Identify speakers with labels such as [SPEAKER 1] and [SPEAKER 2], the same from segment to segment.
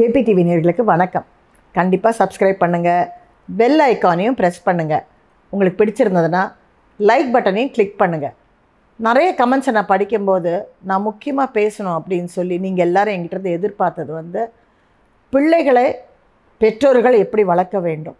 [SPEAKER 1] AB TV நேயர்களுக்கு வணக்கம் கண்டிப்பாக சப்ஸ்கிரைப் பண்ணுங்கள் பெல் ஐக்கானையும் ப்ரெஸ் பண்ணுங்கள் உங்களுக்கு பிடிச்சிருந்ததுன்னா லைக் பட்டனையும் கிளிக் பண்ணுங்கள் நிறைய கமெண்ட்ஸை நான் படிக்கும்போது நான் முக்கியமாக பேசணும் அப்படின்னு சொல்லி நீங்கள் எல்லாரும் என்கிட்ட இருந்து எதிர்பார்த்தது வந்து பிள்ளைகளை பெற்றோர்கள் எப்படி வளர்க்க வேண்டும்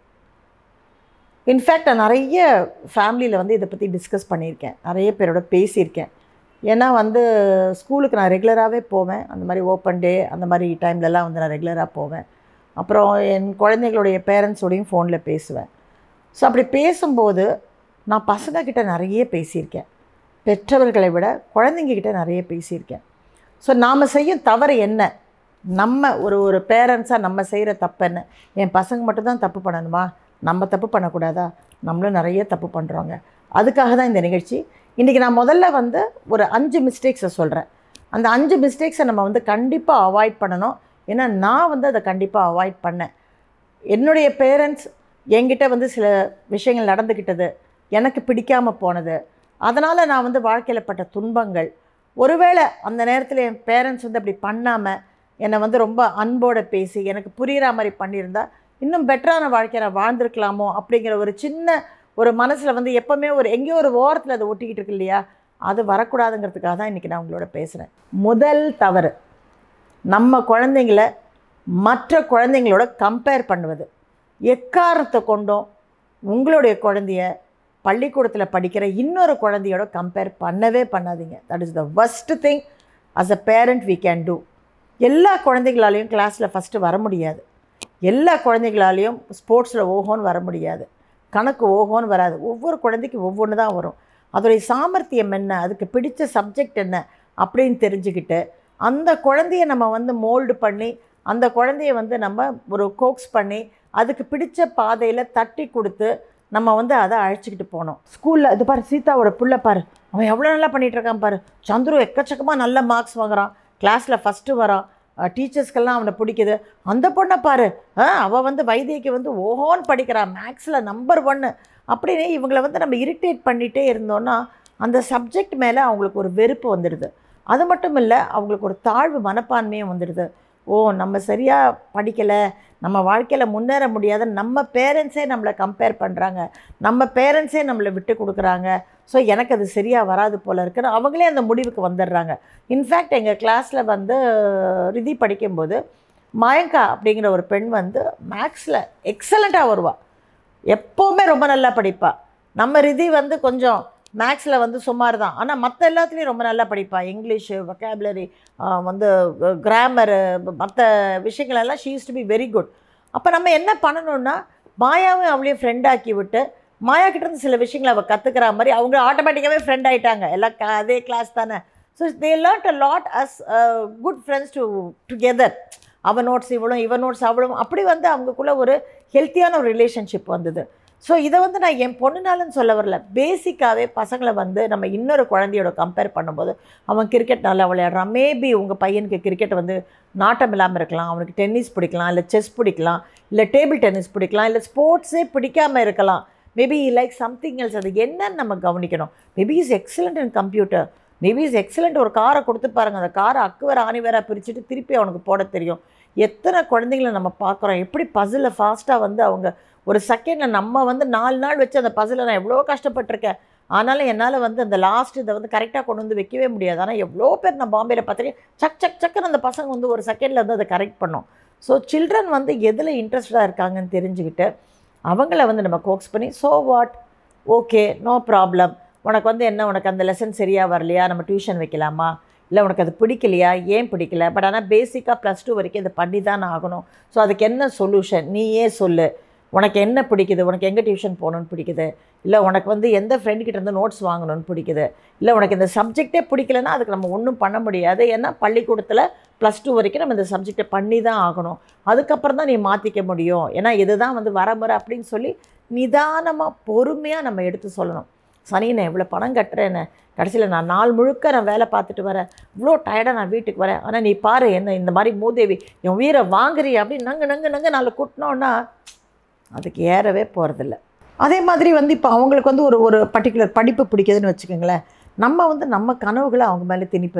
[SPEAKER 1] இன்ஃபேக்ட் நான் நிறைய ஃபேமிலியில் வந்து இதை பற்றி டிஸ்கஸ் பண்ணியிருக்கேன் நிறைய பேரோட பேசியிருக்கேன் ஏன்னா வந்து ஸ்கூலுக்கு நான் ரெகுலராகவே போவேன் அந்த மாதிரி ஓப்பன் டே அந்த மாதிரி டைம்லலாம் வந்து நான் ரெகுலராக போவேன் அப்புறம் என் குழந்தைகளுடைய பேரண்ட்ஸோடையும் ஃபோனில் பேசுவேன் ஸோ அப்படி பேசும்போது நான் பசங்கக்கிட்ட நிறைய பேசியிருக்கேன் பெற்றவர்களை விட குழந்தைங்கக்கிட்ட நிறைய பேசியிருக்கேன் ஸோ நாம் செய்யும் தவறு என்ன நம்ம ஒரு ஒரு பேரண்ட்ஸாக நம்ம செய்கிற தப்பு என்ன என் பசங்க மட்டும்தான் தப்பு பண்ணணுமா நம்ம தப்பு பண்ணக்கூடாதா நம்மளும் நிறைய தப்பு பண்ணுறோங்க அதுக்காக தான் இந்த நிகழ்ச்சி இன்றைக்கி நான் முதல்ல வந்து ஒரு அஞ்சு மிஸ்டேக்ஸை சொல்கிறேன் அந்த அஞ்சு மிஸ்டேக்ஸை நம்ம வந்து கண்டிப்பாக அவாய்ட் பண்ணணும் ஏன்னா நான் வந்து அதை கண்டிப்பாக அவாய்ட் பண்ணேன் என்னுடைய பேரண்ட்ஸ் என்கிட்ட வந்து சில விஷயங்கள் நடந்துக்கிட்டது எனக்கு பிடிக்காமல் போனது அதனால் நான் வந்து வாழ்க்கையில் பட்ட துன்பங்கள் ஒருவேளை அந்த நேரத்தில் என் பேரண்ட்ஸ் வந்து அப்படி பண்ணாமல் என்னை வந்து ரொம்ப அன்போடு பேசி எனக்கு புரிகிற மாதிரி பண்ணியிருந்தா இன்னும் பெட்டரான வாழ்க்கையை நான் வாழ்ந்திருக்கலாமோ அப்படிங்கிற ஒரு சின்ன ஒரு மனசில் வந்து எப்போவுமே ஒரு எங்கேயோ ஒரு ஓரத்தில் அதை ஒட்டிக்கிட்டு இருக்கு இல்லையா அது வரக்கூடாதுங்கிறதுக்காக தான் இன்றைக்கி நான் உங்களோட பேசுகிறேன் முதல் தவறு நம்ம குழந்தைங்கள மற்ற குழந்தைங்களோட கம்பேர் பண்ணுவது எக்காரணத்தை கொண்டும் உங்களுடைய குழந்தைய பள்ளிக்கூடத்தில் படிக்கிற இன்னொரு குழந்தையோட கம்பேர் பண்ணவே பண்ணாதீங்க that is the first thing as a parent we can do எல்லா குழந்தைகளாலையும் கிளாஸில் ஃபஸ்ட்டு வர முடியாது எல்லா குழந்தைகளாலையும் ஸ்போர்ட்ஸில் ஓஹோன்னு வர முடியாது கணக்கு ஓஹோன்னு வராது ஒவ்வொரு குழந்தைக்கும் ஒவ்வொன்று தான் வரும் அதோடைய சாமர்த்தியம் என்ன அதுக்கு பிடிச்ச சப்ஜெக்ட் என்ன அப்படின்னு தெரிஞ்சுக்கிட்டு அந்த குழந்தைய நம்ம வந்து மோல்டு பண்ணி அந்த குழந்தைய வந்து நம்ம ஒரு கோக்ஸ் பண்ணி அதுக்கு பிடிச்ச பாதையில் தட்டி கொடுத்து நம்ம வந்து அதை அழைச்சிக்கிட்டு போனோம் ஸ்கூலில் இது பாரு சீதாவோட புள்ள பாரு அவன் எவ்வளோ நல்லா பண்ணிகிட்டு இருக்கான் பாரு சந்துரு எக்கச்சக்கமாக நல்ல மார்க்ஸ் வாங்குறான் கிளாஸில் ஃபஸ்ட்டு வரான் டீச்சர்ஸ்க்கெல்லாம் அவனை பிடிக்குது அந்த பொண்ணை பாரு ஆ அவள் வந்து வைத்தியக்கு வந்து ஓஹோன்னு படிக்கிறான் மேக்ஸில் நம்பர் ஒன்று அப்படின்னு இவங்களை வந்து நம்ம இரிட்டேட் பண்ணிகிட்டே இருந்தோன்னா அந்த சப்ஜெக்ட் மேலே அவங்களுக்கு ஒரு வெறுப்பு வந்துடுது அது மட்டும் இல்லை அவங்களுக்கு ஒரு தாழ்வு மனப்பான்மையும் வந்துடுது ஓ நம்ம சரியாக படிக்கலை நம்ம வாழ்க்கையில் முன்னேற முடியாத நம்ம பேரண்ட்ஸே நம்மளை கம்பேர் பண்ணுறாங்க நம்ம பேரண்ட்ஸே நம்மளை விட்டு கொடுக்குறாங்க ஸோ எனக்கு அது சரியாக வராது போல் இருக்குன்னு அவங்களே அந்த முடிவுக்கு வந்துடுறாங்க இன்ஃபேக்ட் எங்கள் கிளாஸில் வந்து ரிதி படிக்கும்போது மயங்கா அப்படிங்கிற ஒரு பெண் வந்து மேக்ஸில் எக்ஸலண்ட்டாக வருவாள் எப்போவுமே ரொம்ப நல்லா படிப்பாள் நம்ம ரிதி வந்து கொஞ்சம் மேக்ஸில் வந்து சுமார் தான் ஆனால் மற்ற எல்லாத்துலேயும் ரொம்ப நல்லா படிப்பாள் இங்கிலீஷு வொக்காபுலரி வந்து கிராமரு மற்ற விஷயங்களெல்லாம் she used to be very good அப்போ நம்ம என்ன பண்ணணும்னா மாயாவும் அவளையும் ஃப்ரெண்டாக்கி விட்டு மாயா கிட்டேருந்து சில விஷயங்களை அவள் கற்றுக்கிற மாதிரி அவங்க ஆட்டோமேட்டிக்காகவே ஃப்ரெண்ட் ஆகிட்டாங்க எல்லாம் க அதே கிளாஸ் தானே so they learnt a lot as good friends do together அவன் நோட்ஸ் இவளும் இவன் நோட்ஸ் அவளும் அப்படி வந்து அவங்களுக்குள்ள ஒரு ஹெல்த்தியான ஒரு ரிலேஷன்ஷிப் வந்தது ஸோ இதை வந்து நான் என் பொண்ணுனாலும் சொல்ல வரல பேசிக்காகவே பசங்களை வந்து நம்ம இன்னொரு குழந்தையோட கம்பேர் பண்ணும்போது அவன் கிரிக்கெட் நல்லா விளையாடுறான் மேபி உங்கள் பையனுக்கு கிரிக்கெட் வந்து நாட்டம் இல்லாமல் இருக்கலாம் அவனுக்கு டென்னிஸ் பிடிக்கலாம் இல்லை செஸ் பிடிக்கலாம் இல்லை டேபிள் டென்னிஸ் பிடிக்கலாம் இல்லை ஸ்போர்ட்ஸே பிடிக்காமல் இருக்கலாம் மேபி லைக் சம்திங் எல்ஸ் அது என்னன்னு நம்ம கவனிக்கணும் maybe is excellent in computer maybe is excellent ஒரு காரை கொடுத்து பாருங்கள் அந்த காரை அக்குவர ஆணிவேராக பிரிச்சுட்டு திருப்பி அவனுக்கு போட தெரியும் எத்தனை குழந்தைங்களை நம்ம பார்க்குறோம் எப்படி பசிலில் ஃபாஸ்ட்டாக வந்து அவங்க ஒரு செகண்டில் நம்ம வந்து நாலு நாள் வச்சு அந்த பசிலில் நான் எவ்வளோ கஷ்டப்பட்டிருக்கேன் ஆனாலும் என்னால் வந்து அந்த லாஸ்ட் இதை வந்து கரெக்டாக கொண்டு வந்து வைக்கவே முடியாது ஆனால் எவ்வளோ பேர் நான் பாம்பேயில் பார்த்துருக்கேன் சக் சக் சக்குன்னு அந்த பசங்க வந்து ஒரு செகண்டில் வந்து அதை கரெக்ட் பண்ணோம் ஸோ சில்ட்ரன் வந்து எதில் இன்ட்ரெஸ்டாக இருக்காங்கன்னு தெரிஞ்சுக்கிட்டு அவங்கள வந்து நம்ம கோக்ஸ் பண்ணி so what okay no problem உனக்கு வந்து என்ன உனக்கு அந்த லெசன் சரியாக வரலையா நம்ம டியூஷன் வைக்கலாமா இல்லை உனக்கு அது பிடிக்கலையா ஏன் பிடிக்கல பட் ஆனால் பேசிக்காக ப்ளஸ் டூ வரைக்கும் இதை பண்ணி தான் ஆகணும் ஸோ அதுக்கு என்ன சொல்யூஷன் நீயே சொல்லு உனக்கு என்ன பிடிக்குது உனக்கு எங்கே டியூஷன் போகணுன்னு பிடிக்குது இல்லை உனக்கு வந்து எந்த ஃப்ரெண்டுக்கிட்ட இருந்து நோட்ஸ் வாங்கணும்னு பிடிக்குது இல்லை உனக்கு இந்த சப்ஜெக்டே பிடிக்கலன்னா அதுக்கு நம்ம ஒன்றும் பண்ண முடியாது ஏன்னா பள்ளிக்கூடத்தில் ப்ளஸ் டூ வரைக்கும் நம்ம இந்த சப்ஜெக்டை பண்ணி தான் ஆகணும் அதுக்கப்புறம் தான் நீ மாற்றிக்க முடியும் ஏன்னா இதுதான் வந்து வரமுறை அப்படின்னு சொல்லி நிதானமாக பொறுமையாக நம்ம எடுத்து சொல்லணும் சனி நான் இவ்வளோ பணம் கட்டுறேன்னு கடைசியில் நான் நாள் முழுக்க நான் வேலை பார்த்துட்டு வரேன் இவ்வளோ டயர்டாக நான் வீட்டுக்கு வரேன் ஆனால் நீ பாரு என்ன இந்த மாதிரி மூதேவி என் உயிரை வாங்குறீ அப்படின்னு நங்கு நங்கு நங்கு நாலு கூட்டினோன்னா அதுக்கு ஏறவே போகிறதில்ல அதே மாதிரி வந்து இப்போ அவங்களுக்கு வந்து ஒரு ஒரு பர்டிகுலர் படிப்பு பிடிக்குதுன்னு வச்சுக்கோங்களேன் நம்ம வந்து நம்ம கனவுகளை அவங்க மேலே திணிப்பது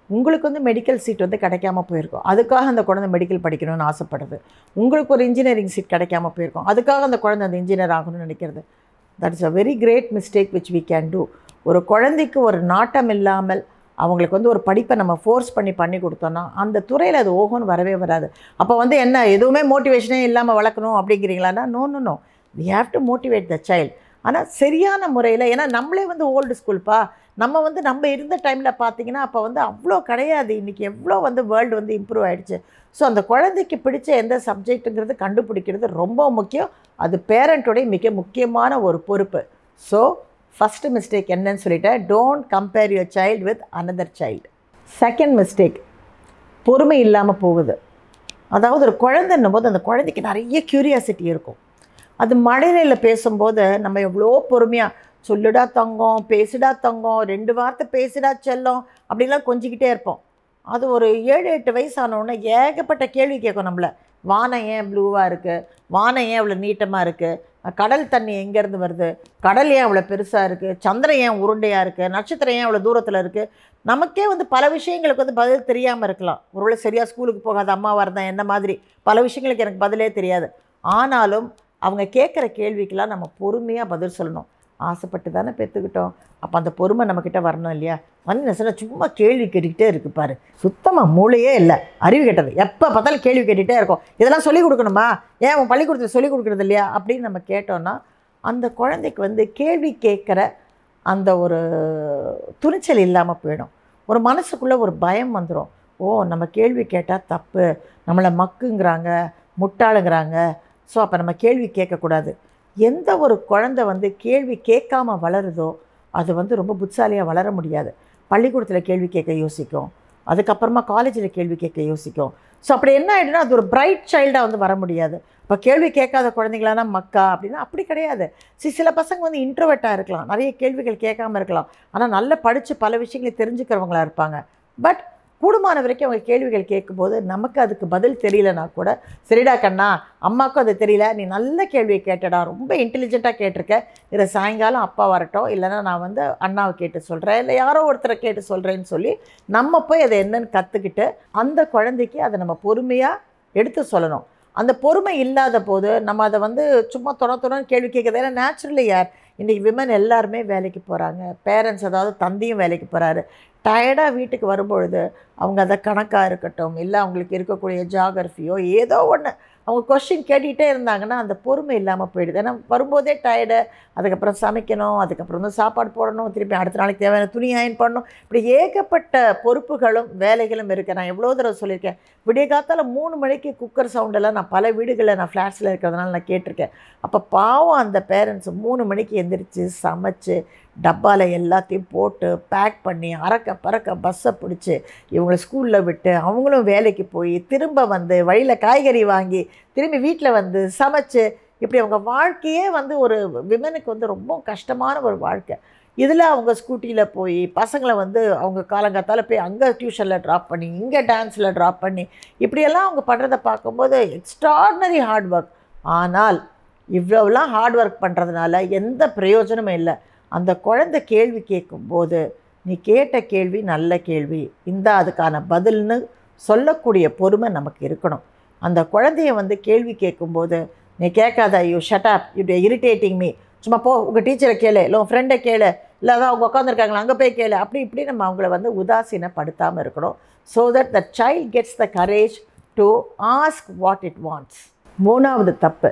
[SPEAKER 1] உங்களுக்கு வந்து மெடிக்கல் சீட் வந்து கிடைக்காம போயிருக்கும் அதுக்காக அந்த குழந்தை மெடிக்கல் படிக்கணும்னு ஆசைப்படுது உங்களுக்கு ஒரு இன்ஜினியரிங் சீட் கிடைக்காம போயிருக்கும் அதுக்காக அந்த குழந்தை அந்த இன்ஜினியர் ஆகணும்னு நினைக்கிறது that is a very great mistake which we can do ஒரு குழந்தைக்கு ஒரு நாட்டம் இல்லாமல் அவங்களுக்கு வந்து ஒரு படிப்பை நம்ம ஃபோர்ஸ் பண்ணி பண்ணி கொடுத்தோன்னா அந்த துறையில் அது ஓகோன்னு வரவே வராது அப்போ வந்து என்ன எதுவுமே மோட்டிவேஷனே இல்லாமல் வளர்க்கணும் அப்படிங்கிறீங்களான்னா no no no we have to motivate the child ஆனால் சரியான முறையில் ஏன்னா நம்மளே வந்து ஓல்டு ஸ்கூல்ப்பா நம்ம வந்து நம்ம இருந்த டைமில் பார்த்தீங்கன்னா அப்போ வந்து அவ்வளோ கிடையாது இன்றைக்கி எவ்வளோ வந்து வேர்ல்டு வந்து இம்ப்ரூவ் ஆயிடுச்சு ஸோ அந்த குழந்தைக்கு பிடிச்ச எந்த சப்ஜெக்ட்டுங்கிறது கண்டுபிடிக்கிறது ரொம்ப முக்கியம் அது பேரண்ட்டோடைய மிக முக்கியமான ஒரு பொறுப்பு ஸோ ஃபஸ்ட்டு மிஸ்டேக் என்னன்னு சொல்லிட்டேன் don't compare your child with another child second mistake பொறுமை இல்லாமல் போகுது அதாவது ஒரு குழந்தைன்னும் போது அந்த குழந்தைக்கு நிறைய க்யூரியாசிட்டி இருக்கும் அது மழையில் பேசும்போது நம்ம எவ்வளோ பொறுமையாக சொல்லுடா தங்கம் பேசுடா தங்கம் ரெண்டு வார்த்தை பேசுடா செல்லம் அப்படிலாம் கொஞ்சிக்கிட்டே இருப்போம் அது ஒரு ஏழு எட்டு வயசானோடனே ஏகப்பட்ட கேள்வி கேட்கும் நம்மளை வானம் ஏன் ப்ளூவாக இருக்குது வானம் ஏன் இவ்வளோ நீட்டமாக இருக்குது கடல் தண்ணி எங்கேருந்து வருது கடல் ஏன் இவ்வளோ பெருசாக இருக்குது சந்திரன் ஏன் உருண்டையாக இருக்குது நட்சத்திரம் ஏன் இவ்வளோ தூரத்தில் இருக்குது நமக்கே வந்து பல விஷயங்களுக்கு வந்து பதில் தெரியாமல் இருக்கலாம் ஒருவேளை சரியாக ஸ்கூலுக்கு போகாத அம்மாவாக இருந்தால் என்ன மாதிரி பல விஷயங்களுக்கு எனக்கு பதிலே தெரியாது ஆனாலும் அவங்க கேட்குற கேள்விக்கெல்லாம் நம்ம பொறுமையாக பதில் சொல்லணும் ஆசைப்பட்டு தானே பெற்றுக்கிட்டோம் அப்போ அந்த பொறுமை நம்மக்கிட்ட வரணும் இல்லையா வந்து என்ன சொன்ன சும்மா கேள்வி கேட்டுக்கிட்டே இருக்கு பாரு சுத்தமாக மூளையே இல்லை அறிவு கெட்டது எப்போ பார்த்தாலும் கேள்வி கேட்டுகிட்டே இருக்கும் இதெல்லாம் சொல்லிக் கொடுக்கணுமா ஏன் உன் பள்ளிக்கூடத்தில் சொல்லிக் கொடுக்குறது இல்லையா அப்படின்னு நம்ம கேட்டோன்னா அந்த குழந்தைக்கு வந்து கேள்வி கேட்குற அந்த ஒரு துணிச்சல் இல்லாமல் போயிடும் ஒரு மனசுக்குள்ளே ஒரு பயம் வந்துடும் ஓ நம்ம கேள்வி கேட்டால் தப்பு நம்மளை மக்குங்கிறாங்க முட்டாளுங்கிறாங்க ஸோ அப்போ நம்ம கேள்வி கேட்கக்கூடாது எந்த ஒரு குழந்தை வந்து கேள்வி கேட்காம வளருதோ அது வந்து ரொம்ப புட்சாலியாக வளர முடியாது பள்ளிக்கூடத்தில் கேள்வி கேட்க யோசிக்கும் அதுக்கப்புறமா காலேஜில் கேள்வி கேட்க யோசிக்கும் ஸோ அப்படி என்ன ஆகிடுனா அது ஒரு பிரைட் சைல்டாக வந்து வர முடியாது இப்போ கேள்வி கேட்காத குழந்தைங்களானா மக்கா அப்படின்னா அப்படி கிடையாது சி சில பசங்க வந்து இன்ட்ரோவெட்டாக இருக்கலாம் நிறைய கேள்விகள் கேட்காம இருக்கலாம் ஆனால் நல்லா படித்து பல விஷயங்களை தெரிஞ்சுக்கிறவங்களா இருப்பாங்க பட் கூடுமான வரைக்கும் அவங்க கேள்விகள் கேட்கும்போது நமக்கு அதுக்கு பதில் தெரியலனா கூட சரிடா கண்ணா அம்மாவுக்கும் அது தெரியல நீ நல்ல கேள்வியை கேட்டடா ரொம்ப இன்டெலிஜென்ட்டாக கேட்டிருக்க இதை சாயங்காலம் அப்பா வரட்டும் இல்லைன்னா நான் வந்து அண்ணாவை கேட்டு சொல்கிறேன் இல்லை யாரோ ஒருத்தரை கேட்டு சொல்கிறேன்னு சொல்லி நம்ம போய் அதை என்னன்னு கற்றுக்கிட்டு அந்த குழந்தைக்கு அதை நம்ம பொறுமையாக எடுத்து சொல்லணும் அந்த பொறுமை இல்லாத போது நம்ம அதை வந்து சும்மா தொண தொணன்னு கேள்வி கேட்குறது ஏன்னா நேச்சுரலி யார் இன்றைக்கி விமன் எல்லாருமே வேலைக்கு போகிறாங்க பேரண்ட்ஸ் அதாவது தந்தையும் வேலைக்கு போகிறாரு டயர்டாக வீட்டுக்கு வரும்பொழுது அவங்க அதை கணக்காக இருக்கட்டும் இல்லை அவங்களுக்கு இருக்கக்கூடிய ஜாகிரஃபியோ ஏதோ ஒன்று அவங்க கொஷின் கேட்டுக்கிட்டே இருந்தாங்கன்னா அந்த பொறுமை இல்லாமல் போயிடுது ஏன்னா வரும்போதே டயர்டு அதுக்கப்புறம் சமைக்கணும் அதுக்கப்புறம் வந்து சாப்பாடு போடணும் திருப்பி அடுத்த நாளைக்கு தேவையான துணி அயன் பண்ணணும் இப்படி ஏகப்பட்ட பொறுப்புகளும் வேலைகளும் இருக்குது நான் எவ்வளோ தடவை சொல்லியிருக்கேன் விடிய காத்தால மூணு மணிக்கு குக்கர் சவுண்டெல்லாம் நான் பல வீடுகளில் நான் ஃப்ளாட்ஸில் இருக்கிறதுனால நான் கேட்டிருக்கேன் அப்போ பாவம் அந்த பேரண்ட்ஸ் மூணு மணிக்கு எந்திரிச்சு சமைச்சு டப்பாவில் எல்லாத்தையும் போட்டு பேக் பண்ணி அறக்க பறக்க பஸ்ஸை பிடிச்சி இவங்களை ஸ்கூலில் விட்டு அவங்களும் வேலைக்கு போய் திரும்ப வந்து வழியில் காய்கறி வாங்கி திரும்பி வீட்டில் வந்து சமைச்சு இப்படி அவங்க வாழ்க்கையே வந்து ஒரு விமனுக்கு வந்து ரொம்ப கஷ்டமான ஒரு வாழ்க்கை இதில் அவங்க ஸ்கூட்டியில் போய் பசங்களை வந்து அவங்க காலங்காத்தால் போய் அங்கே டியூஷனில் ட்ராப் பண்ணி இங்கே டான்ஸில் ட்ராப் பண்ணி இப்படியெல்லாம் அவங்க பண்ணுறதை பார்க்கும்போது எக்ஸ்ட்ராடினரி ஹார்ட் ஒர்க் ஆனால் இவ்வளோலாம் ஹார்ட் ஒர்க் பண்ணுறதுனால எந்த பிரயோஜனமும் இல்லை அந்த குழந்தை கேள்வி கேட்கும்போது நீ கேட்ட கேள்வி நல்ல கேள்வி இந்த அதுக்கான பதில்னு சொல்லக்கூடிய பொறுமை நமக்கு இருக்கணும் அந்த குழந்தைய வந்து கேள்வி கேட்கும்போது நீ கேட்காத you shut up you irritating me சும்மா போ உங்கள் டீச்சரை கேளு இல்லை உன் ஃப்ரெண்டை கேளு இல்லை அதான் அவங்க உட்காந்துருக்காங்களா அங்கே போய் கேளு அப்படி இப்படி நம்ம அவங்கள வந்து உதாசீனப்படுத்தாமல் இருக்கணும் so that the child gets the courage to ask what it wants மூணாவது தப்பு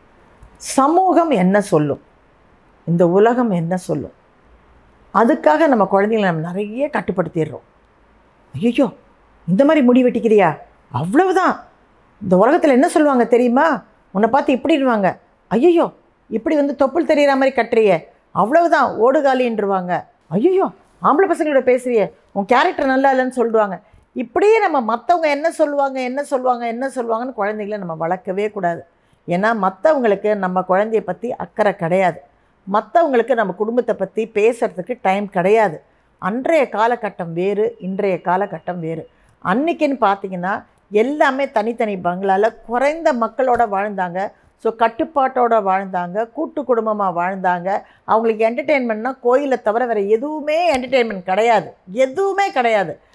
[SPEAKER 1] சமூகம் என்ன சொல்லும் இந்த உலகம் என்ன சொல்லும் அதுக்காக நம்ம குழந்தைங்களை நம்ம நிறைய கட்டுப்படுத்திடுறோம் ஐயோ இந்த மாதிரி முடி வெட்டிக்கிறியா அவ்வளவுதான் இந்த உலகத்தில் என்ன சொல்லுவாங்க தெரியுமா உன்னை பார்த்து இப்படிடுவாங்க ஐயோ இப்படி வந்து தொப்புள் தெரியிற மாதிரி கட்டுறியே அவ்வளவுதான் ஓடுகாலின்றுவாங்க ஐயோ ஆம்பளை பசங்களோட பேசுறியே உன் கேரக்டர் நல்லா இல்லைன்னு சொல்லுவாங்க இப்படியே நம்ம மற்றவங்க என்ன சொல்லுவாங்க என்ன சொல்லுவாங்க என்ன சொல்லுவாங்கன்னு குழந்தைங்கள நம்ம வளர்க்கவே கூடாது ஏன்னா மற்றவங்களுக்கு நம்ம குழந்தைய பற்றி அக்கறை கிடையாது மற்றவங்களுக்கு நம்ம குடும்பத்தை பற்றி பேசுகிறதுக்கு டைம் கிடையாது அன்றைய காலகட்டம் வேறு இன்றைய காலகட்டம் வேறு அன்னைக்குன்னு பார்த்தீங்கன்னா எல்லாமே தனித்தனி பங்களாவில் குறைந்த மக்களோட வாழ்ந்தாங்க ஸோ கட்டுப்பாட்டோட வாழ்ந்தாங்க கூட்டு குடும்பமாக வாழ்ந்தாங்க அவங்களுக்கு என்டர்டெயின்மெண்ட்னா கோயிலை தவிர வேறு எதுவுமே என்டர்டெயின்மெண்ட் கிடையாது எதுவுமே கிடையாது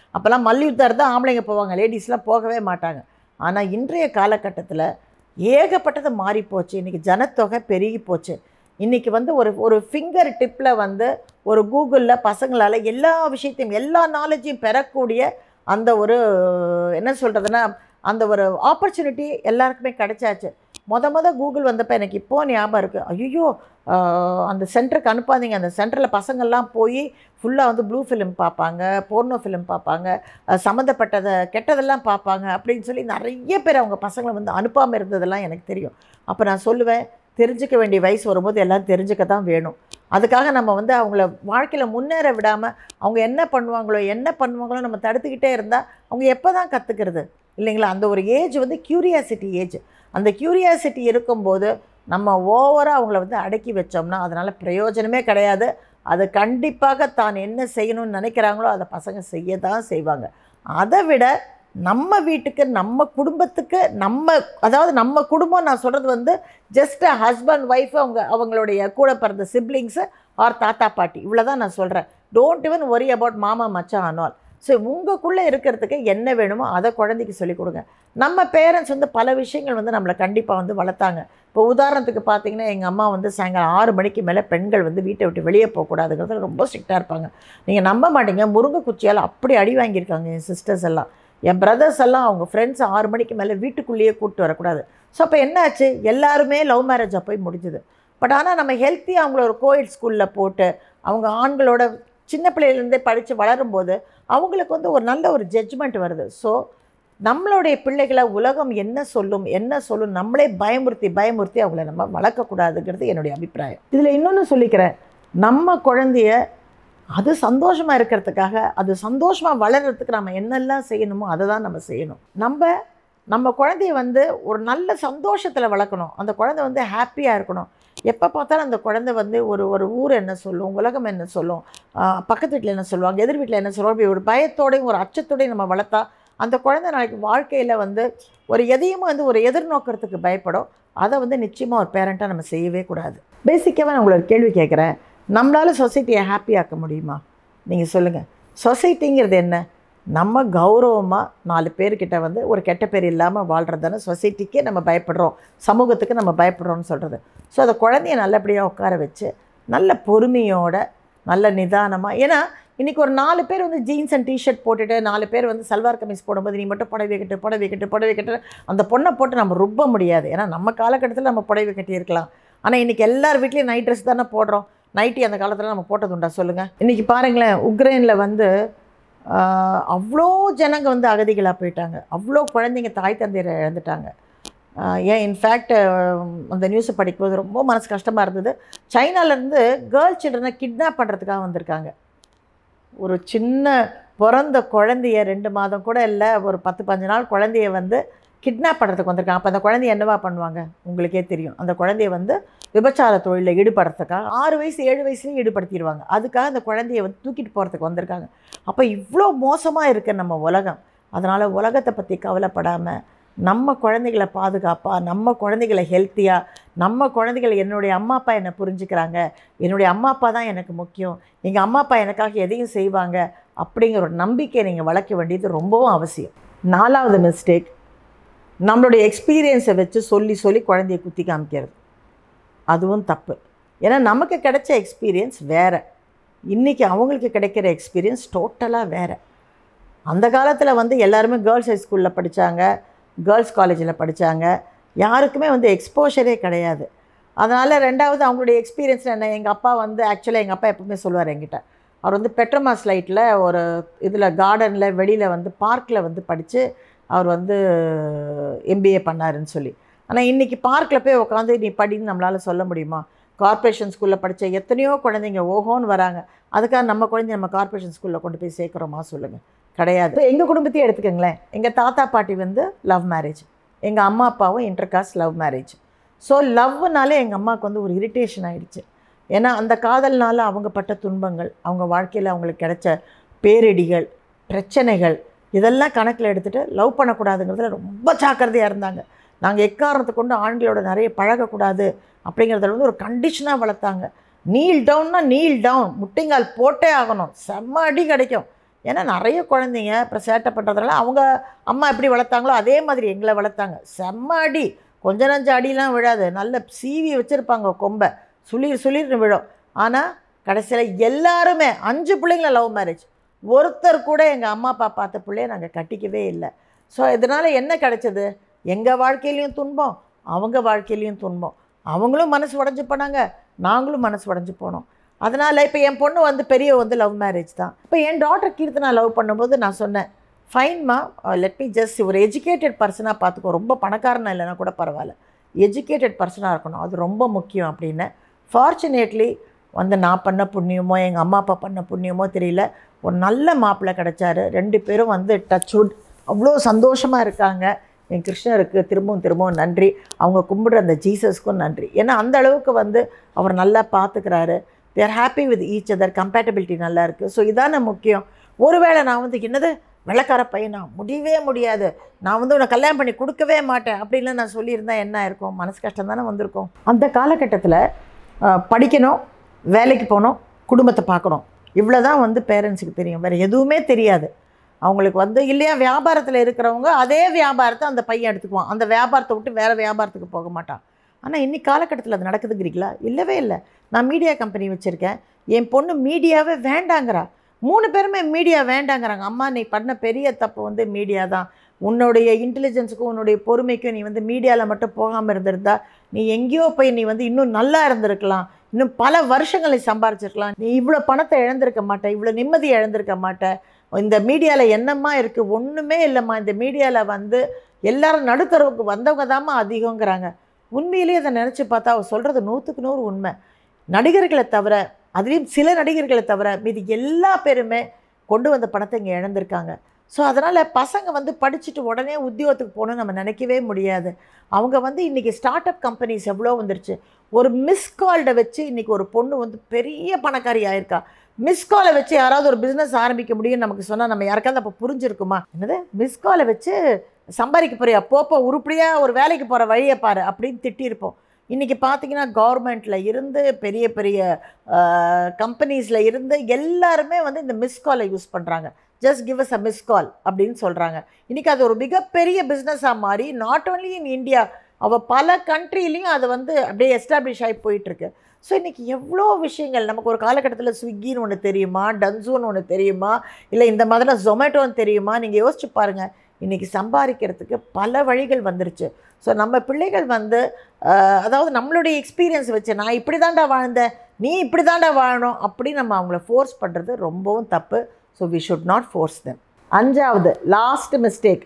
[SPEAKER 1] அப்போல்லாம் மல்யுத்தம் இருந்தால் ஆம்பளைங்க போவாங்க லேடிஸ்லாம் போகவே மாட்டாங்க ஆனால் இன்றைய காலகட்டத்தில் ஏகப்பட்டது மாறி போச்சு இன்றைக்கி ஜனத்தொகை பெருகி போச்சு இன்றைக்கி வந்து ஒரு ஒரு ஃபிங்கர் டிப்பில் வந்து ஒரு கூகுளில் பசங்களால் எல்லா விஷயத்தையும் எல்லா நாலேஜையும் பெறக்கூடிய அந்த ஒரு என்ன சொல்கிறதுனா அந்த ஒரு ஆப்பர்ச்சுனிட்டி எல்லாருக்குமே கிடைச்சாச்சு மொத மொத கூகுள் வந்தப்போ எனக்கு இப்போ ஞாபகம் இருக்குது ஐயோ அந்த சென்டருக்கு அனுப்பாதீங்க அந்த சென்டரில் பசங்கள்லாம் போய் ஃபுல்லாக வந்து ப்ளூ ஃபிலிம் பார்ப்பாங்க போர்னோ ஃபிலிம் பார்ப்பாங்க அது சம்மந்தப்பட்டதை கெட்டதெல்லாம் பார்ப்பாங்க அப்படின்னு சொல்லி நிறைய பேர் அவங்க பசங்களை வந்து அனுப்பாமல் இருந்ததெல்லாம் எனக்கு தெரியும் அப்போ நான் சொல்லுவேன் தெரிஞ்சுக்க வேண்டிய வயசு வரும்போது எல்லாம் தெரிஞ்சுக்க தான் வேணும் அதுக்காக நம்ம வந்து அவங்கள வாழ்க்கையில் முன்னேற விடாமல் அவங்க என்ன பண்ணுவாங்களோ என்ன பண்ணுவாங்களோ நம்ம தடுத்துக்கிட்டே இருந்தால் அவங்க எப்போ தான் கற்றுக்கிறது இல்லைங்களா அந்த ஒரு ஏஜ் வந்து க்யூரியாசிட்டி ஏஜ் அந்த க்யூரியாசிட்டி இருக்கும்போது நம்ம ஓவராக அவங்கள வந்து அடக்கி வச்சோம்னா அதனால் பிரயோஜனமே கிடையாது அது கண்டிப்பாக தான் என்ன செய்யணும்னு நினைக்கிறாங்களோ அதை பசங்க செய்ய தான் செய்வாங்க அதை விட நம்ம வீட்டுக்கு நம்ம குடும்பத்துக்கு நம்ம அதாவது நம்ம குடும்பம் நான் சொல்கிறது வந்து ஜஸ்ட் ஹஸ்பண்ட் ஒய்ஃப் அவங்க அவங்களுடைய கூட பிறந்த சிப்ளிங்ஸு ஆர் தாத்தா பாட்டி இவ்வளோ தான் நான் சொல்கிறேன் டோன்ட் இவன் ஒரி அபவுட் மாமா மச்சான் அனால் ஸோ உங்களுக்குள்ளே இருக்கிறதுக்கு என்ன வேணுமோ அதை குழந்தைக்கு சொல்லிக் கொடுங்க நம்ம பேரண்ட்ஸ் வந்து பல விஷயங்கள் வந்து நம்மளை கண்டிப்பாக வந்து வளர்த்தாங்க இப்போ உதாரணத்துக்கு பார்த்தீங்கன்னா எங்கள் அம்மா வந்து சாயங்காலம் ஆறு மணிக்கு மேலே பெண்கள் வந்து வீட்டை விட்டு வெளியே போகக்கூடாதுங்கிறது ரொம்ப ஸ்ட்ரிக்டாக இருப்பாங்க நீங்கள் நம்ப மாட்டீங்க முருங்கை குச்சியால் அப்படி அடி வாங்கியிருக்காங்க என் சிஸ்டர்ஸ் எல்லாம் என் பிரதர்ஸ் எல்லாம் அவங்க ஃப்ரெண்ட்ஸ் ஆறு மணிக்கு மேலே வீட்டுக்குள்ளேயே கூப்பிட்டு வரக்கூடாது ஸோ அப்போ என்னாச்சு எல்லாருமே லவ் மேரேஜாக போய் முடிஞ்சுது பட் ஆனால் நம்ம ஹெல்த்தியாக அவங்கள ஒரு கோயில் ஸ்கூலில் போட்டு அவங்க ஆண்களோட சின்ன பிள்ளையிலேருந்தே படித்து வளரும்போது அவங்களுக்கு வந்து ஒரு நல்ல ஒரு ஜட்ஜ்மெண்ட் வருது ஸோ நம்மளுடைய பிள்ளைகளை உலகம் என்ன சொல்லும் என்ன சொல்லும் நம்மளே பயமுறுத்தி பயமுறுத்தி அவங்கள நம்ம வளர்க்கக்கூடாதுங்கிறது என்னுடைய அபிப்பிராயம் இதில் இன்னொன்று சொல்லிக்கிறேன் நம்ம குழந்தைய அது சந்தோஷமாக இருக்கிறதுக்காக அது சந்தோஷமாக வளர்கிறதுக்கு நம்ம என்னெல்லாம் செய்யணுமோ அதை தான் நம்ம செய்யணும் நம்ம நம்ம குழந்தைய வந்து ஒரு நல்ல சந்தோஷத்தில் வளர்க்கணும் அந்த குழந்தை வந்து ஹாப்பியாக இருக்கணும் எப்போ பார்த்தாலும் அந்த குழந்தை வந்து ஒரு ஒரு ஊர் என்ன சொல்லும் உலகம் என்ன சொல்லும் ஆஹ் பக்கத்து வீட்டில் என்ன சொல்லுவாங்க எதிர் வீட்டில் என்ன சொல்லுவாங்க இப்படி ஒரு பயத்தோடையும் ஒரு அச்சத்தோடையும் நம்ம வளர்த்தா அந்த குழந்தை நாளைக்கு வாழ்க்கையில் வந்து ஒரு எதையும் வந்து ஒரு எதிர்நோக்கிறதுக்கு பயப்படும் அதை வந்து நிச்சயமாக ஒரு பேரண்ட்டாக நம்ம செய்யவே கூடாது பேசிக்காக நான் உங்களை ஒரு கேள்வி கேட்குறேன் நம்மளால் சொசைட்டியை ஹாப்பியாக்க முடியுமா நீங்கள் சொல்லுங்கள் சொசைட்டிங்கிறது என்ன நம்ம கௌரவமாக நாலு பேர்கிட்ட வந்து ஒரு கெட்ட பேர் இல்லாமல் வாழ்கிறது தானே சொசைட்டிக்கே நம்ம பயப்படுறோம் சமூகத்துக்கு நம்ம பயப்படுறோம்னு சொல்கிறது ஸோ அதை குழந்தைய நல்லபடியாக உட்கார வச்சு நல்ல பொறுமையோட நல்ல நிதானமாக ஏன்னா இன்றைக்கி ஒரு நாலு பேர் வந்து ஜீன்ஸ் அண்ட் டிஷர்ட் போட்டுட்டு நாலு பேர் வந்து சல்வார் கமீஸ் போடும்போது நீ மட்டும் புடவை கட்டு புடவை கட்டு புடவை கட்டு அந்த பொண்ணை போட்டு நம்ம ரொம்ப முடியாது ஏன்னா நம்ம காலகட்டத்தில் நம்ம புடவை கட்டியிருக்கலாம் ஆனால் இன்றைக்கி எல்லார் வீட்லேயும் நைட் ட்ரெஸ் தானே போடுறோம் நைட்டி அந்த காலத்தில் நம்ம போட்டதுண்டா சொல்லுங்கள் இன்றைக்கி பாருங்களேன் உக்ரைனில் வந்து ஆஹ், அவ்வளோ ஜனங்க வந்து அகதிகளாக போயிட்டாங்க அவ்வளோ குழந்தைங்க தாய் தந்தையரை இழந்துட்டாங்க ஆஹ், ஏன் இன்ஃபேக்ட் அந்த நியூஸை படிக்கும்போது ரொம்ப மனசு கஷ்டமாக இருந்தது சைனாலேருந்து கேர்ள் சில்ட்ரனை கிட்னாப் பண்ணுறதுக்காக வந்திருக்காங்க ஒரு சின்ன பிறந்த குழந்தைய ரெண்டு மாதம் கூட இல்லை ஒரு பத்து பஞ்சு நாள் குழந்தைய வந்து கிட்னாப் பண்ணுறதுக்கு வந்திருக்காங்க அப்போ அந்த குழந்தைய என்னவா பண்ணுவாங்க உங்களுக்கே தெரியும் அந்த குழந்தைய வந்து விபச்சார தொழிலில் ஈடுபடுறதுக்காக ஆறு வயசு ஏழு வயசுலேயும் ஈடுபடுத்திடுவாங்க அதுக்காக அந்த குழந்தைய வந்து தூக்கிட்டு போகிறதுக்கு வந்திருக்காங்க அப்போ இவ்வளோ மோசமாக இருக்க நம்ம உலகம் அதனால் உலகத்தை பற்றி கவலைப்படாமல் நம்ம குழந்தைகளை பாதுகாப்பாக நம்ம குழந்தைகளை ஹெல்த்தியாக நம்ம குழந்தைகள் என்னுடைய அம்மா அப்பா என்னை புரிஞ்சுக்கிறாங்க என்னுடைய அம்மா அப்பா தான் எனக்கு முக்கியம் எங்கள் அம்மா அப்பா எனக்காக எதையும் செய்வாங்க அப்படிங்கிற ஒரு நம்பிக்கையை நீங்கள் வளர்க்க வேண்டியது ரொம்பவும் அவசியம் நாலாவது மிஸ்டேக் நம்மளுடைய எக்ஸ்பீரியன்ஸை வச்சு சொல்லி சொல்லி குழந்தைய குத்தி காமிக்கிறது அதுவும் தப்பு ஏன்னா நமக்கு கிடைச்ச எக்ஸ்பீரியன்ஸ் வேறு இன்றைக்கி அவங்களுக்கு கிடைக்கிற எக்ஸ்பீரியன்ஸ் டோட்டலாக வேறு அந்த காலத்தில் வந்து எல்லாருமே கேர்ள்ஸ் ஹை ஸ்கூலில் படித்தாங்க கேர்ள்ஸ் காலேஜில் படித்தாங்க யாருக்குமே வந்து எக்ஸ்போஷரே கிடையாது அதனால் ரெண்டாவது அவங்களுடைய எக்ஸ்பீரியன்ஸ் என்ன எங்கள் அப்பா வந்து ஆக்சுவலாக எங்கள் அப்பா எப்பவுமே சொல்லுவார் என்கிட்ட அவர் வந்து பெட்ரோமாஸ் லைட்டில் ஒரு இதில் கார்டனில் வெளியில் வந்து பார்க்கில் வந்து படித்து அவர் வந்து எம்பிஏ பண்ணாருன்னு சொல்லி ஆனால் இன்றைக்கி பார்க்கில் போய் உட்காந்து நீ படின்னு நம்மளால் சொல்ல முடியுமா கார்ப்பரேஷன் ஸ்கூலில் படித்த எத்தனையோ குழந்தைங்க ஓஹோன்னு வராங்க அதுக்காக நம்ம குழந்தை நம்ம கார்ப்பரேஷன் ஸ்கூலில் கொண்டு போய் சேர்க்குறோமா சொல்லுங்கள் கிடையாது இப்போ எங்கள் குடும்பத்தையே எடுத்துக்கோங்களேன் எங்கள் தாத்தா பாட்டி வந்து லவ் மேரேஜ் எங்கள் அம்மா அப்பாவும் இன்டர்காஸ்ட் லவ் மேரேஜ் ஸோ லவ்னாலே எங்கள் அம்மாவுக்கு வந்து ஒரு இரிட்டேஷன் ஆயிடுச்சு ஏன்னா அந்த காதல்னால அவங்க பட்ட துன்பங்கள் அவங்க வாழ்க்கையில் அவங்களுக்கு கிடைச்ச பேரிடிகள் பிரச்சனைகள் இதெல்லாம் கணக்கில் எடுத்துகிட்டு லவ் பண்ணக்கூடாதுங்கிறதுல ரொம்ப ஜாக்கிரதையாக இருந்தாங்க நாங்கள் எக்காரணத்தை கொண்டு ஆண்களோட நிறைய பழகக்கூடாது அப்படிங்கிறதுல வந்து ஒரு கண்டிஷனாக வளர்த்தாங்க நீல் டவுன்னா நீல் டவுன் முட்டிங்கால் போட்டே ஆகணும் செம்ம அடி கிடைக்கும் ஏன்னா நிறைய குழந்தைங்க அப்புறம் சேட்டை பண்ணுறதுனால அவங்க அம்மா எப்படி வளர்த்தாங்களோ அதே மாதிரி எங்களை வளர்த்தாங்க செம்ம அடி கொஞ்ச நஞ்ச அடிலாம் விழாது நல்ல சீவி வச்சுருப்பாங்க கொம்பை சுளிர் சுளிர்னு விழும் ஆனால் கடைசியில் எல்லாருமே அஞ்சு பிள்ளைங்கள லவ் மேரேஜ் ஒருத்தர் கூட எங்கள் அம்மா அப்பா பார்த்த பிள்ளைய நாங்கள் கட்டிக்கவே இல்லை ஸோ இதனால் என்ன கிடைச்சது எங்கள் வாழ்க்கையிலையும் துன்பம் அவங்க வாழ்க்கையிலையும் துன்பம் அவங்களும் மனசு உடஞ்சி போனாங்க நாங்களும் மனசு உடஞ்சி போனோம் அதனால் இப்போ என் பொண்ணு வந்து பெரிய வந்து லவ் மேரேஜ் தான் இப்போ என் டாட்டர் கீர்த்தனா லவ் பண்ணும்போது நான் சொன்னேன் ஃபைன்மா லெட் மீ ஜஸ்ட் ஒரு எஜுகேட்டட் பர்சனாக பார்த்துக்கோ ரொம்ப பணக்காரனா இல்லைனா கூட பரவாயில்ல எஜுகேட்டட் பர்சனாக இருக்கணும் அது ரொம்ப முக்கியம் அப்படின்னு ஃபார்ச்சுனேட்லி வந்து நான் பண்ண புண்ணியமோ எங்கள் அம்மா அப்பா பண்ண புண்ணியமோ தெரியல ஒரு நல்ல மாப்பிள்ளை கிடச்சாரு ரெண்டு பேரும் வந்து டச்வுட் அவ்வளோ சந்தோஷமாக இருக்காங்க என் கிருஷ்ணருக்கு திரும்பவும் திரும்பவும் நன்றி அவங்க கும்பிடுற அந்த ஜீசஸ்க்கும் நன்றி ஏன்னா அந்த அளவுக்கு வந்து அவர் நல்லா பார்த்துக்கிறாரு they're happy with each other compatibility நல்லா இருக்குது ஸோ இதான முக்கியம் ஒருவேளை நான் வந்து என்னது வெள்ளக்கார பையனா முடியவே முடியாது நான் வந்து உன்னை கல்யாணம் பண்ணி கொடுக்கவே மாட்டேன் அப்படின்லாம் நான் சொல்லியிருந்தா என்ன இருக்கும் மனசு கஷ்டம் தானே வந்திருக்கும் அந்த காலகட்டத்தில் படிக்கணும் வேலைக்கு போகணும் குடும்பத்தை பார்க்கணும் இவ்வளோ தான் வந்து பேரண்ட்ஸுக்கு தெரியும் வேறு எதுவுமே தெரியாது அவங்களுக்கு வந்து இல்லையா வியாபாரத்தில் இருக்கிறவங்க அதே வியாபாரத்தை அந்த பையன் எடுத்துக்குவான் அந்த வியாபாரத்தை விட்டு வேறு வியாபாரத்துக்கு போக மாட்டான் ஆனால் இன்னைக்கு காலகட்டத்தில் அது நடக்குதுங்கிறீங்களா இல்லவே இல்லை நான் மீடியா கம்பெனி வச்சுருக்கேன் என் பொண்ணு மீடியாவே வேண்டாங்கிறா மூணு பேருமே மீடியா வேண்டாங்கிறாங்க அம்மா நீ பண்ண பெரிய தப்பு வந்து மீடியா தான் உன்னுடைய இன்டெலிஜென்ஸுக்கும் உன்னுடைய பொறுமைக்கும் நீ வந்து மீடியாவில் மட்டும் போகாமல் இருந்திருந்தா நீ எங்கேயோ போய் நீ வந்து இன்னும் நல்லா இருந்திருக்கலாம் இன்னும் பல வருஷங்களை சம்பாரிச்சிருக்கலாம் நீ இவ்வளோ பணத்தை இழந்திருக்க மாட்ட இவ்வளோ நிம்மதியை இழந்திருக்க மாட்ட இந்த மீடியாவில் என்னம்மா இருக்குது ஒன்றுமே இல்லைம்மா இந்த மீடியாவில் வந்து எல்லாரும் நடுத்தரவுக்கு வந்தவங்க தாம்மா அதிகங்கிறாங்க உண்மையிலேயே அதை நினச்சி பார்த்தா அவ சொல்கிறது நூற்றுக்கு நூறு உண்மை நடிகர்களை தவிர அதுலேயும் சில நடிகர்களை தவிர மீதி எல்லா பேருமே கொண்டு வந்த பணத்தை இங்கே இழந்திருக்காங்க ஸோ அதனால் பசங்க வந்து படிச்சுட்டு உடனே உத்தியோகத்துக்கு போகணும்னு நம்ம நினைக்கவே முடியாது அவங்க வந்து இன்றைக்கி ஸ்டார்ட் அப் கம்பெனிஸ் எவ்வளோ வந்துருச்சு ஒரு மிஸ் கால்டை வச்சு இன்றைக்கி ஒரு பொண்ணு வந்து பெரிய பணக்காரி ஆயிருக்கா மிஸ் காலை வச்சு யாராவது ஒரு பிஸ்னஸ் ஆரம்பிக்க முடியும்னு நமக்கு சொன்னால் நம்ம யாருக்காவது அப்போ புரிஞ்சிருக்குமா என்னது மிஸ் காலை வச்சு சம்பாதிக்க போறியா போப்போ உருப்படியாக ஒரு வேலைக்கு போகிற வழியை பாரு அப்படின்னு திட்டியிருப்போம் இன்றைக்கி பார்த்தீங்கன்னா கவர்மெண்ட்டில் இருந்து பெரிய பெரிய கம்பெனிஸில் இருந்து எல்லாருமே வந்து இந்த மிஸ் காலை யூஸ் பண்ணுறாங்க just give us a miss call அப்படின்னு சொல்கிறாங்க இன்றைக்கி அது ஒரு மிகப்பெரிய பிஸ்னஸாக மாறி நாட் ஓன்லி இன் இந்தியா அவள் பல கண்ட்ரிலையும் அது வந்து அப்படியே எஸ்டாப்ளிஷ் ஆகி போயிட்டுருக்கு ஸோ இன்றைக்கி எவ்வளோ விஷயங்கள் நமக்கு ஒரு காலகட்டத்தில் ஸ்விக்கின்னு ஒன்று தெரியுமா டன்ஸுன்னு ஒன்று தெரியுமா இல்லை இந்த மாதிரிலாம் ஜொமேட்டோன்னு தெரியுமா நீங்கள் யோசிச்சு பாருங்கள் இன்றைக்கி சம்பாதிக்கிறதுக்கு பல வழிகள் வந்துருச்சு ஸோ நம்ம பிள்ளைகள் வந்து ஆஹ், அதாவது நம்மளுடைய எக்ஸ்பீரியன்ஸ் வச்சு நான் இப்படி தாண்டா வாழ்ந்தேன் நீ இப்படி தாண்டா வாழணும் அப்படி நம்ம அவங்கள ஃபோர்ஸ் பண்ணுறது ரொம்பவும் தப்பு so we should not force them அஞ்சாவது last mistake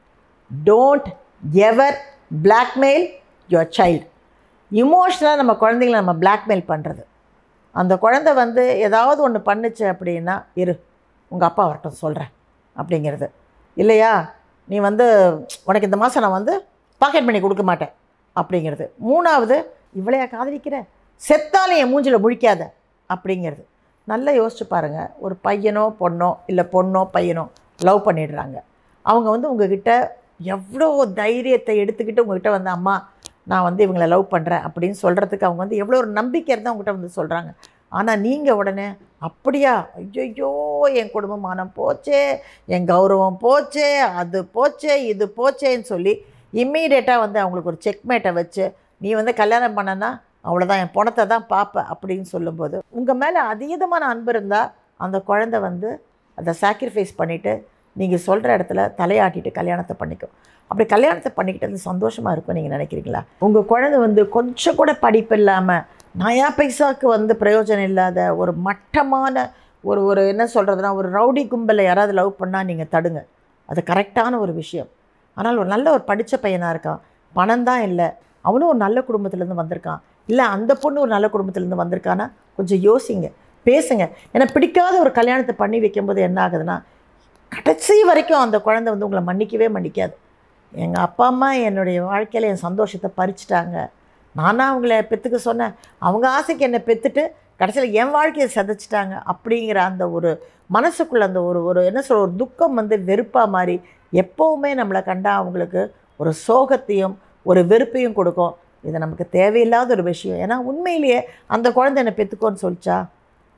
[SPEAKER 1] don't ever blackmail your child இமோஷ்னலாக நம்ம குழந்தைங்கள நம்ம blackmail பண்ணுறது அந்த குழந்தை வந்து ஏதாவது ஒன்று பண்ணுச்சு அப்படின்னா இரு உங்கள் அப்பா வரட்டும் சொல்கிறேன் அப்படிங்கிறது இல்லையா நீ வந்து உனக்கு இந்த மாதம் நான் வந்து பாக்கெட் பண்ணி கொடுக்க மாட்டேன் அப்படிங்கிறது மூணாவது இவளையா காதலிக்கிற செத்தாலும் என் மூஞ்சில் முழிக்காத அப்படிங்கிறது நல்லா யோசிச்சு பாருங்கள் ஒரு பையனோ பொண்ணோ இல்லை பொண்ணோ பையனோ லவ் பண்ணிடுறாங்க அவங்க வந்து உங்ககிட்ட எவ்வளோ தைரியத்தை எடுத்துக்கிட்டு உங்ககிட்ட வந்து அம்மா நான் வந்து இவங்களை லவ் பண்ணுறேன் அப்படின்னு சொல்கிறதுக்கு அவங்க வந்து எவ்வளோ ஒரு நம்பிக்கை இருந்தால் உங்ககிட்ட வந்து சொல்கிறாங்க ஆனால் நீங்கள் உடனே அப்படியா ஐயோ என் குடும்ப மானம் போச்சே என் கௌரவம் போச்சே அது போச்சே இது போச்சேன்னு சொல்லி இம்மீடியட்டாக வந்து அவங்களுக்கு ஒரு செக்மேட்டை வச்சு நீ வந்து கல்யாணம் பண்ணனா அவ்வளோதான் என் பணத்தை தான் பார்ப்ப அப்படின்னு சொல்லும்போது உங்கள் மேலே அதீதமான அன்பு இருந்தால் அந்த குழந்தை வந்து அதை சாக்ரிஃபைஸ் பண்ணிவிட்டு நீங்கள் சொல்கிற இடத்துல தலையாட்டிட்டு கல்யாணத்தை பண்ணிக்கும் அப்படி கல்யாணத்தை பண்ணிக்கிட்டு வந்து சந்தோஷமாக இருக்கும் நீங்கள் நினைக்கிறீங்களா உங்கள் குழந்தை வந்து கொஞ்சம் கூட படிப்பு இல்லாமல் நயா பைசாவுக்கு வந்து பிரயோஜனம் இல்லாத ஒரு மட்டமான ஒரு ஒரு என்ன சொல்கிறதுனா ஒரு ரவுடி கும்பலை யாராவது லவ் பண்ணால் நீங்கள் தடுங்க அது கரெக்டான ஒரு விஷயம் ஆனால் ஒரு நல்ல ஒரு படித்த பையனாக இருக்கான் பணம் தான் இல்லை அவனும் ஒரு நல்ல குடும்பத்துலேருந்து வந்திருக்கான் இல்லை அந்த பொண்ணு ஒரு நல்ல குடும்பத்துலேருந்து வந்திருக்கானா கொஞ்சம் யோசிங்க பேசுங்க ஏன்னா பிடிக்காத ஒரு கல்யாணத்தை பண்ணி வைக்கும்போது என்ன ஆகுதுன்னா கடைசி வரைக்கும் அந்த குழந்தை வந்து உங்களை மன்னிக்கவே மன்னிக்காது எங்கள் அப்பா அம்மா என்னுடைய வாழ்க்கையில் என் சந்தோஷத்தை பறிச்சிட்டாங்க நானாக அவங்கள பெற்றுக்க சொன்னேன் அவங்க ஆசைக்கு என்னை பெற்றுட்டு கடைசியில் என் வாழ்க்கையை சதைச்சிட்டாங்க அப்படிங்கிற அந்த ஒரு மனசுக்குள்ள அந்த ஒரு ஒரு என்ன சொல்ற ஒரு துக்கம் வந்து வெறுப்பாக மாதிரி எப்போவுமே நம்மளை கண்டா அவங்களுக்கு ஒரு சோகத்தையும் ஒரு வெறுப்பையும் கொடுக்கும் இது நமக்கு தேவையில்லாத ஒரு விஷயம் ஏன்னா உண்மையிலேயே அந்த குழந்தை என்னை பெற்றுக்கோன்னு சொல்லிச்சா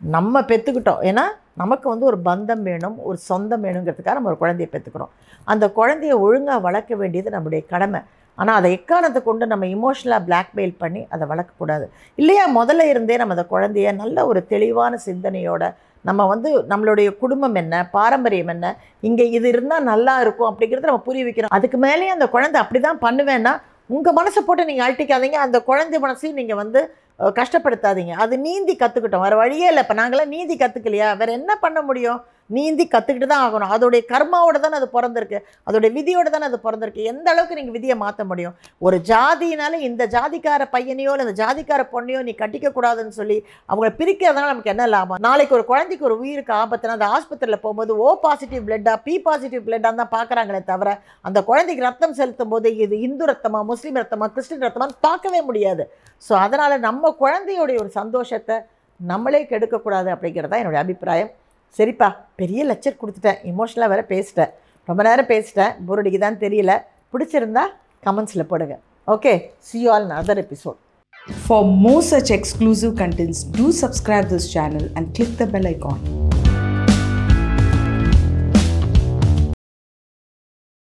[SPEAKER 1] நம்ம பெற்றுக்கிட்டோம் ஏன்னா நமக்கு வந்து ஒரு பந்தம் வேணும் ஒரு சொந்தம் வேணுங்கிறதுக்காக நம்ம ஒரு குழந்தைய பெற்றுக்கிறோம் அந்த குழந்தைய ஒழுங்காக வளர்க்க வேண்டியது நம்முடைய கடமை ஆனால் அதை எக்காரணத்தை கொண்டு நம்ம இமோஷனலாக பிளாக்மெயில் பண்ணி அதை வளர்க்கக்கூடாது இல்லையா முதல்ல இருந்தே நம்ம அந்த குழந்தைய நல்ல ஒரு தெளிவான சிந்தனையோட நம்ம வந்து நம்மளுடைய குடும்பம் என்ன பாரம்பரியம் என்ன இங்கே இது இருந்தால் நல்லா இருக்கும் அப்படிங்கிறத நம்ம புரிய வைக்கிறோம் அதுக்கு மேலேயே அந்த குழந்தை அப்படி தான் பண்ணுவேன்னா உங்கள் மனசை போட்டு நீங்கள் அழட்டிக்காதீங்க அந்த குழந்தை மனசையும் நீங்கள் வந்து அஹ், கஷ்டப்படுத்தாதீங்க அது நீந்தி கற்றுக்கிட்டோம் வேறு வழியே இல்லை இப்போ நாங்களாம் நீந்தி கற்றுக்கலையா வேறு என்ன பண்ண முடியும் நீந்தி கற்றுக்கிட்டு தான் ஆகணும் அதோடைய கர்மாவோட தானே அது பிறந்திருக்கு அதோடைய விதியோட தானே அது பிறந்திருக்கு எந்த அளவுக்கு நீங்கள் விதியை மாற்ற முடியும் ஒரு ஜாதியினால இந்த ஜாதிக்கார பையனையோ இல்லை இந்த ஜாதிக்கார பொண்ணையோ நீ கட்டிக்கக்கூடாதுன்னு சொல்லி அவங்கள பிரிக்கிறதுனால நமக்கு என்ன லாபம் நாளைக்கு ஒரு குழந்தைக்கு ஒரு உயிருக்கு ஆபத்துனா அந்த ஆஸ்பத்திரியில் போகும்போது ஓ பாசிட்டிவ் பிளட்டா பி பாசிட்டிவ் பிளட்டாக தான் பார்க்குறாங்களே தவிர அந்த குழந்தைக்கு ரத்தம் செலுத்தும் போது இது இந்து ரத்தமா முஸ்லீம் ரத்தமா கிறிஸ்டின் ரத்தமான்னு பார்க்கவே முடியாது ஸோ அதனால் நம்ம குழந்தையோடைய ஒரு சந்தோஷத்தை நம்மளே கெடுக்கக்கூடாது அப்படிங்கிறது தான் என்னுடைய அபிப்பிராயம் சரிப்பா பெரிய லெக்சர் கொடுத்துட்டேன் இமோஷனலாக வேற பேசிட்டேன் ரொம்ப நேரம் பேசிட்டேன் போரடிக்கு தான் தெரியல பிடிச்சிருந்தா கமெண்ட்ஸில் போடுங்க okay see you all in another episode
[SPEAKER 2] For more such exclusive contents, do subscribe this channel and click the bell icon.